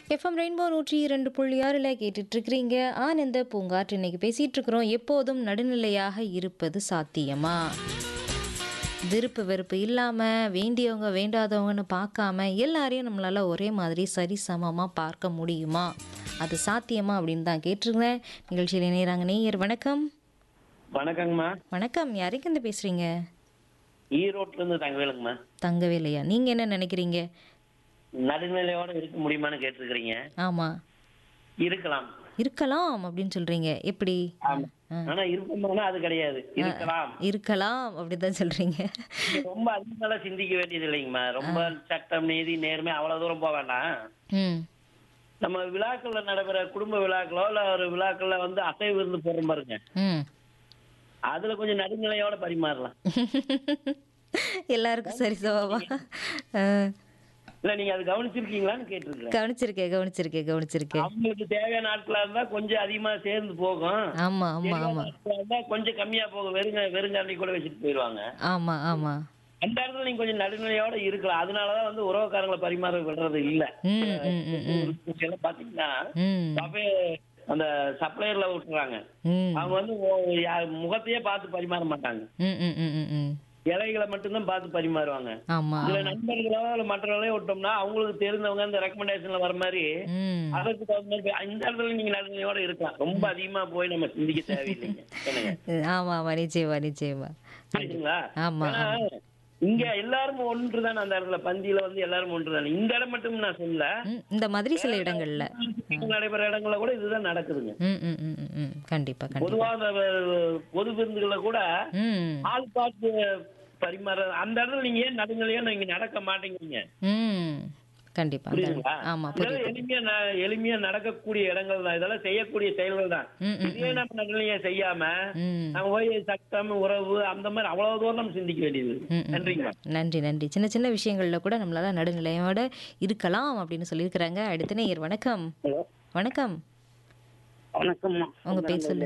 FM rainbow நூற்றி இரண்டு புள்ளி ஆறில் கேட்டுட்ருக்கிறீங்க ஆனந்த பூங்காற்று இன்னைக்கு பேசிகிட்டு இருக்கிறோம் எப்போதும் நடுநிலையாக இருப்பது சாத்தியமா விருப்பு வெறுப்பு இல்லாமல் வேண்டியவங்க வேண்டாதவங்கன்னு பார்க்காம எல்லாரையும் நம்மளால் ஒரே மாதிரி சரிசமமாக பார்க்க முடியுமா அது சாத்தியமா அப்படின்னு தான் கேட்டிருக்கிறேன் நிகழ்ச்சியில் இணைகிறாங்க நேயர் வணக்கம் வணக்கங்கம்மா வணக்கம் யாருக்கிருந்து பேசுகிறீங்க ஈரோட்ல இருந்து தங்கவேலுங்கம்மா தங்கவேலையா நீங்கள் என்ன நினைக்கிறீங்க நடுநிலையோட இருக்க முடியுமான்னு கேட்டிருக்கிறீங்க ஆமாம் இருக்கலாம் இருக்கலாம் அப்படின்னு சொல்கிறீங்க எப்படி ஆமா ஆனா இருப்போம்னா அது கிடையாது இருக்கலாம் இருக்கலாம் அப்படின்னு தான் சொல்கிறீங்க நீங்க ரொம்ப அதிகமெல்லாம் சிந்திக்க வேண்டியது இல்லைங்கம்மா ரொம்ப சட்டம் நீதி நேர்மை அவ்வளவு தூரம் போக வேண்டாம் ம் நம்ம விழாக்கள்ல நடைபெற குடும்ப விழாக்களோ இல்ல ஒரு விழாக்கள்ல வந்து அசைவு விருந்து போடுறோம் பாருங்க ம் அதுல கொஞ்சம் நடுநிலையோட பரிமாறலாம் எல்லாருக்கும் சரி சமமா ஆ, இல்ல நீங்க அது கவனிச்சிருக்கீங்களான்னு கேட்டிருக்கேன் கவனிச்சிருக்கேன் கவனிச்சிருக்கேன் கவனிச்சிருக்கேன் அவங்களுக்கு தேவையான ஆட்களா இருந்தா கொஞ்சம் அதிகமா சேர்ந்து போகும் ஆமா ஆமா ஆமா ஆட்களா இருந்தா கொஞ்சம் கம்மியா போகும் வெறுங்க வெறுங்காண்டி கூட வச்சுட்டு போயிடுவாங்க ஆமா ஆமா அந்த இடத்துல நீங்க கொஞ்சம் நடுநிலையோட இருக்கலாம் அதனாலதான் வந்து உறவுக்காரங்களை பரிமாற விடுறது இல்ல ம் ம் ம் ம் எல்லாம் பாத்தீங்கன்னா ம் சபை அந்த சப்ளையர்ல விட்டுறாங்க ம் அவங்க வந்து ஓ- யா- முகத்தையே பார்த்து பரிமாற மாட்டாங்க ம் ம் ம் ம் ம் இலைகளை மட்டும்தான் பார்த்து பரிமாறுவாங்க ஆமா இதுல நண்பர்களோ இல்ல மற்றவர்களோ விட்டோம்னா அவங்களுக்கு தெரிந்தவங்க இந்த ரெக்கமெண்டேஷன்ல வர மாதிரி ம் அதற்கு தகுந்த மாதிரி இந்த இடத்துல நீங்க நடுநிலையோட இருக்கலாம் ரொம்ப அதிகமா போய் நம்ம சிந்திக்க தேவையில்லைங்க என்னங்க ஆமா ஆமா நிச்சயமா நிச்சயமா புரியுதுங்களா ஆமா ஏன்னா, இங்க எல்லாரும் ஒன்றுதான் அந்த இடத்துல பந்தியில வந்து எல்லாரும் ஒன்றுதான் இந்த இடம் மட்டும் நான் சொல்லல ம், இந்த மாதிரி சில இடங்கள்ல நடைபெற இடங்கள்ல கூட இதுதான் நடக்குதுங்க ம் ம் ம் ம், ம் கண்டிப்பா கண்டிப்பா பொதுவா அந்த அஹ், பொது விருந்துகளை கூட ம் ஆள் பார்த்து பரிமாற அந்த இடத்துல நீங்க ஏன் நடுநிலையா நீங்க நடக்க மாட்டேங்கிறீங்க ம் கண்டிப்பா புரியுதுங்களா ஆமா இதெல்லாம் புரியுது எளிமையா ந- எளிமையா நடக்கக்கூடிய இடங்கள் தான் இதெல்லாம் செய்யக்கூடிய செயல்கள் தான் ம் ம் இதே நம்ம நடுநிலையா செய்யாம ம் நம்ம போய் சட்டம் உறவு அந்த மாதிரி அவ்வளவு தூரம் நம்ம சிந்திக்க வேண்டியது ம், ம். நன்றிங்களா நன்றி நன்றி சின்ன சின்ன விஷயங்கள்ல கூட நம்மளால நடுநிலையோட இருக்கலாம் அப்படின்னு சொல்லியிருக்கிறாங்க அடுத்த நேயர் வணக்கம் ஹலோ வணக்கம் வணக்கம்மா உங்க பேர் சொல்லுங்க